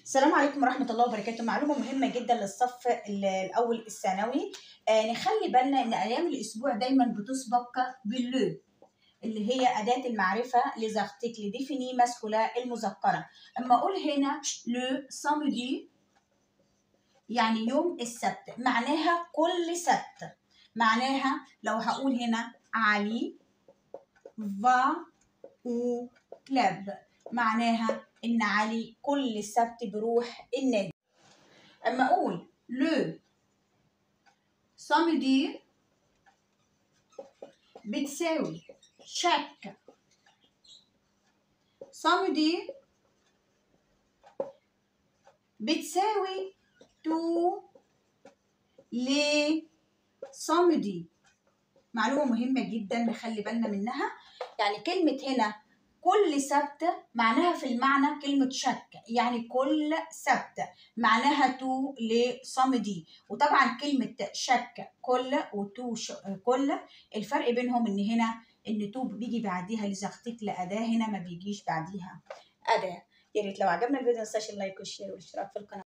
السلام عليكم ورحمة الله وبركاته معلومة مهمة جدا للصف ال- الأول الثانوي آه نخلي بالنا إن أيام الأسبوع دايما بتسبق باللو اللي هي أداة المعرفة les articles définis masculin المذكرة أما أقول هنا لو samedi يعني يوم السبت معناها كل سبت معناها لو هقول هنا علي va au club معناها إن علي كل سبت بيروح النادي أما أقول لو samedi بتساوي شك samedi بتساوي تو لي samedi معلومة مهمة جدا نخلي بالنا منها يعني كلمة هنا كل سبت معناها في المعنى كلمة شك يعني كل سبت معناها تو لصمدي وطبعا كلمة شك كل وتو ش... كل الفرق بينهم ان هنا ان تو بيجي بعديها لزغتك لأداة هنا ما بيجيش بعديها أداة يا ريت لو عجبنا الفيديو ما تنساش اللايك والشير والاشتراك في القناة